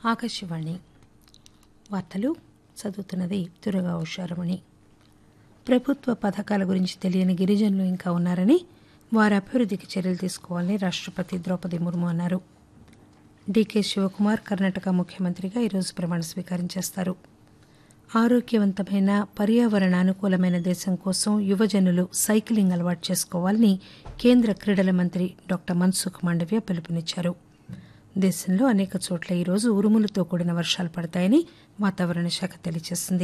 ఆకాశవాణి వార్తలు చదువుతున్నది దుర్గా ఉషారమణి ప్రభుత్వ పథకాల గురించి తెలియని గిరిజనులు ఇంకా ఉన్నారని వారి అభివృద్ధికి చర్యలు తీసుకోవాలని రాష్టపతి ద్రౌపది ముర్ము అన్నారు డీకే శివకుమార్ కర్ణాటక ముఖ్యమంత్రిగా ఈరోజు ప్రమాణ స్వీకారం చేస్తారు ఆరోగ్యవంతమైన పర్యావరణ అనుకూలమైన దేశం కోసం యువజనులు సైకిలింగ్ అలవాటు చేసుకోవాలని కేంద్ర క్రీడల మంత్రి డాక్టర్ మన్సుఖ్ మాండవ్య పిలుపునిచ్చారు దేశంలో అనేక చోట్ల ఈరోజు ఉరుములతో కూడిన వర్షాలు పడతాయని వాతావరణ శాఖ తెలియజేసింది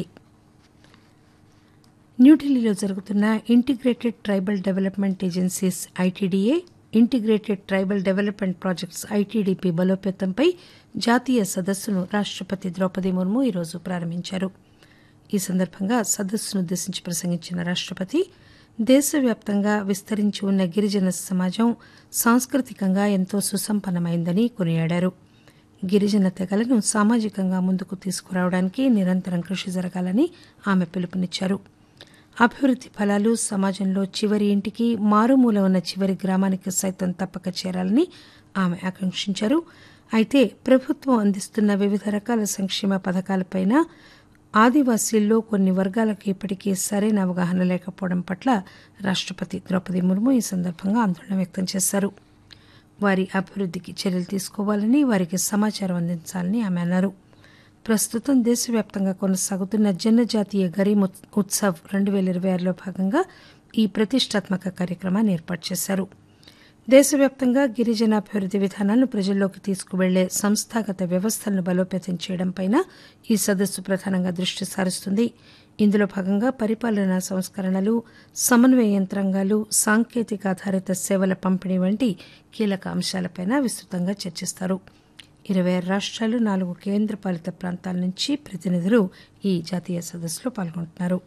న్యూఢిల్లీలో జరుగుతున్న integrated tribal development agencies ITDA integrated tribal development projects ITDP బలోపేతంపై జాతీయ సదస్సును రాష్టపతి ద్రౌపది ముర్ము ఈరోజు ప్రారంభించారు ఈ సందర్భంగా సదస్సును ఉద్దేశించి ప్రసంగించిన రాష్టపతి దేశవ్యాప్తంగా విస్తరించి ఉన్న గిరిజన సమాజం సాంస్కృతికంగా ఎంతో సుసంపన్నమైందని కొనియాడారు గిరిజన తెగలను సామాజికంగా ముందుకు తీసుకురావడానికి నిరంతరం కృషి జరగాలని ఆమె పిలుపునిచ్చారు అభివృద్ది ఫలాలు సమాజంలో చివరి ఇంటికి మారుమూల ఉన్న చివరి గ్రామానికి సైతం తప్పక చేరాలని ఆమె ఆకాంక్షించారు అయితే ప్రభుత్వం అందిస్తున్న వివిధ రకాల సంక్షేమ పథకాలపైన ఆదివాసీల్లో కొన్ని వర్గాలకు ఇప్పటికీ సరైన అవగాహన లేకపోవడం పట్ల రాష్టపతి ద్రౌపది ముర్ము ఈ సందర్భంగా ఆందోళన వ్యక్తం చేశారు వారి అభివృద్ధికి చర్యలు తీసుకోవాలని వారికి సమాచారం అందించాలని ఆమె అన్నారు ప్రస్తుతం దేశవ్యాప్తంగా కొనసాగుతున్న జనజాతీయ గరీమ్ ఉత్సవ్ రెండు పేల ఇరవై ఆరులో భాగంగా ఈ ప్రతిష్టాత్మక కార్యక్రమాన్ని ఏర్పాటు చేశారు దేశవ్యాప్తంగా గిరిజనాభివృద్ది విధానాలను ప్రజల్లోకి తీసుకువెళ్లే సంస్థాగత వ్యవస్థలను బలోపేతం చేయడంపై ఈ సదస్సు ప్రధానంగా దృష్టి సారిస్తుంది ఇందులో భాగంగా పరిపాలనా సంస్కరణలు సమన్వయ యంత్రాంగాలు సాంకేతిక ఆధారిత సేవల పంపిణీ వంటి కీలక అంశాలపై విస్తృతంగా చర్చిస్తారు ఇరవై ఆరు రాష్ట్రాలు నాలుగు కేంద్రపాలిత ప్రాంతాల నుంచి ప్రతినిధులు ఈ జాతీయ సదస్సులో పాల్గొంటున్నారు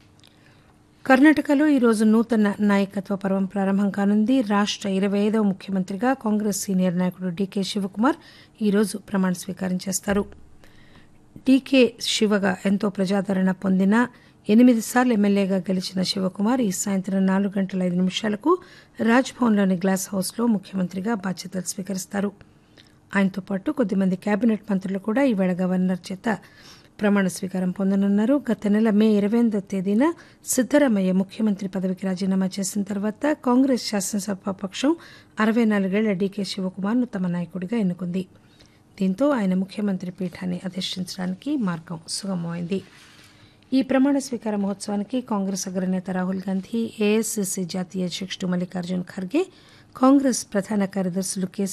కర్ణాటకలో ఈరోజు నూతన నాయకత్వ పర్వం ప్రారంభం కానుంది రాష్ట ఇరవై ఐదవ ముఖ్యమంత్రిగా కాంగ్రెస్ సీనియర్ నాయకుడు డీకే శివకుమార్ ఈరోజు ప్రమాణ స్వీకారం చేస్తారు డీకే శివగా ఎంతో ప్రజాదరణ పొందిన ఎనిమిది సార్లు ఎమ్మెల్యేగా గెలిచిన శివకుమార్ ఈ సాయంత్రం నాలుగు గంటల ఐదు నిమిషాలకు రాజ్భవన్లోని గ్లాస్ హౌస్లో ముఖ్యమంత్రిగా బాధ్యతలు స్వీకరిస్తారు ఆయనతో పాటు కొద్దిమంది కేబినెట్ మంత్రులు కూడా ఈవేళ గవర్నర్ చేత ప్రమాణ స్వీకారం పొందనున్నారు గత నెల మే ఇరవై ఎనిమిదో తేదీన సిద్దరామయ్య ముఖ్యమంత్రి పదవికి రాజీనామా చేసిన తర్వాత కాంగ్రెస్ శాసనసభాపక్షం అరవై నాలుగేళ్ల డీకే శివకుమార్ను తమ నాయకుడిగా ఎన్నుకుంది దీంతో ఆయన ముఖ్యమంత్రి పీఠాన్ని అధిష్టించడానికి మార్గం సుగమమైంది ఈ ప్రమాణ స్వీకార మహోత్సవానికి కాంగ్రెస్ అగ్రనేత రాహుల్ గాంధీ ఏఐసిసి జాతీయ అధ్యక్షుడు మల్లికార్జున్ ఖర్గే కాంగ్రెస్ ప్రధాన కార్యదర్శులు కె